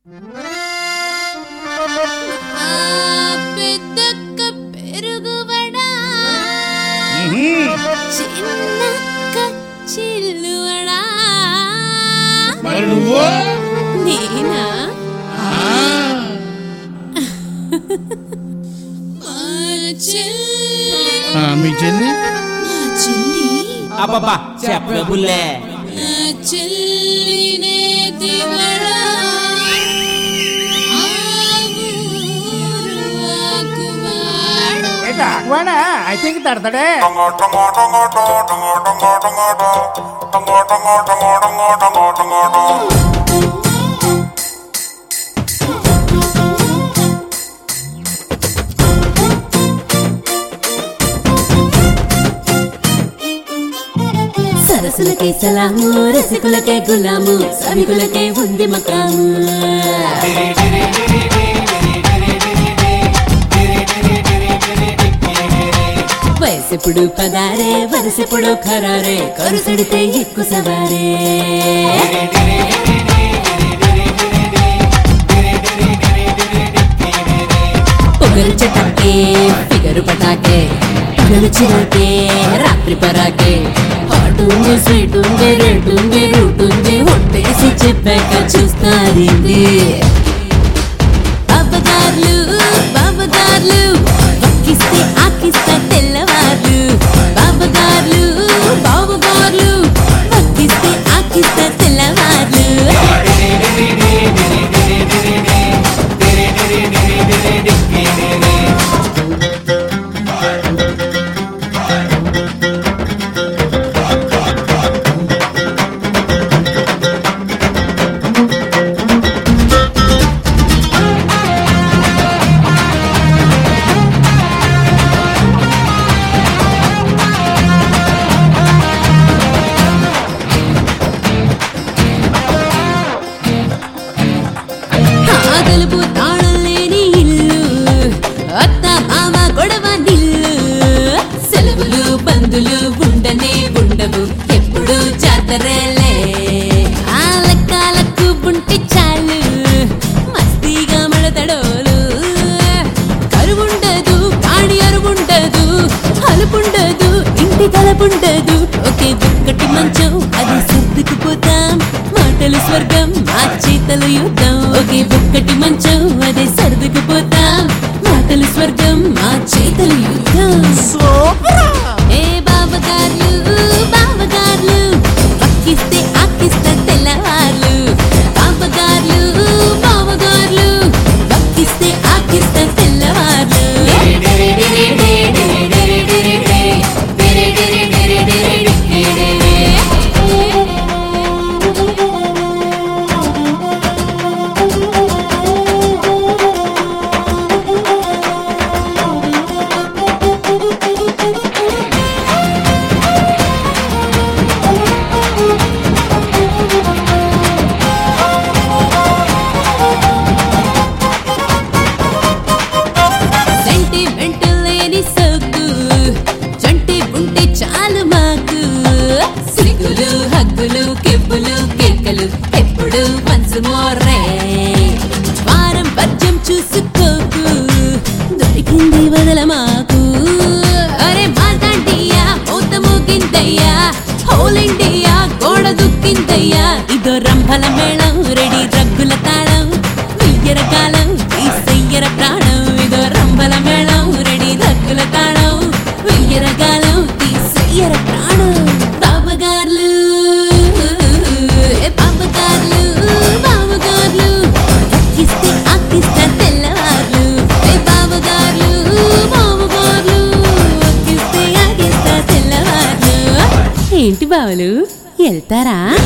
ఆ పెద్దక్క పెరుగువడా చిన్నక్క చిల్లువడా మరి నువ్వు నేనా మా చెల్లి ఆ, మీ చెల్లి మా చెల్లి అబ్బబ్బా చెప్పే బుల్లే నా చెల్లినే దివడా ఆ ఊరు ఆకువాడ. ఐ థింక్ తడతాడే సరసులకే సలాము రసికులకే గులాము సభికులకే ఉంది మకాము వయసెప్పుడు పదారే వరసెప్పుడు ఖరారే కరుసడితే ఎక్కువ సవారే పొగరు చటాకే ఫిగరు పటాకే పగలు చిరాకే రాత్రి పరాకే హాట్ ఉంది స్వీట్ ఉంది రెడ్ ఉంది రూట్ ఉంది ఒట్టేసి చెప్పాక చూస్తారింది బాబగార్లు బాబగార్లు వక్కిస్తే ఆకిస్తా తెల్లవార్లు బాబగార్లు బాబగార్లు వక్కిస్తే ఆకిస్తా తెల్లవార్లు ఆగలుపు తాళం లేని ఇల్లు అత్త మామ గొడవ నిల్లు సెలవులు బంధులు ఉండనే ఉండవు ఎప్పుడు జాతరలే ఆ లెక్కలకు బుంటి చాలు మస్తీగా మడతడోలు కరువుండదు కాడి అరువుండదు అలుపుండదు ఇంటి తలపుండదు ఒకే ఒక్కటి మంచం అది సర్దుకుపోతాం మాటలు స్వర్గం మా చేతలు యుద్ధం ఒకే ఒక్కటి మంచం అదే సర్దుకుపోతాం మాటలు స్వర్గం మా చేతలు యుద్ధం ఏ బావగార్లు బావగార్లు పక్కిస్తే ఆకిస్తా తెల్లవార్లు బావగార్లు బావగార్లు పక్కిస్తే ఆకిస్తా తెల్లవార్లు సెంటిమెంట్ లేని సోకు చంటి ఉంటే చాలు మాకు సిగ్గులు హగ్గులు కెప్పులు కేకలు ఎప్పుడు మనసు మోర్రే వారం పద్యం చూసుకోకు దొరికింది వదల మాకు అరే మాతాంటియా మూత మోగిందయ్యా హోల్ ఇండియా గోడ దుక్కిందయ్యా ఇదో రంభల మేళం రెడీ రగ్గుల తాళం వెయ్యర కాలం తీసెయ్యర ప్రాణం ఇదో రంభల మేళం రెడీ రగ్గుల తాళం వెయ్యర కాలం తీసెయ్యర ప్రాణం బాబగార్లు ఏ బాబగార్లు బాబగార్లు అక్కిస్తే అక్కిస్తా తెల్లవార్లు ఏ బాబగార్లు బాబగార్లు అక్కిస్తే అక్కిస్తా తెల్లవార్లు ఏంటి బావలు వెళ్తారా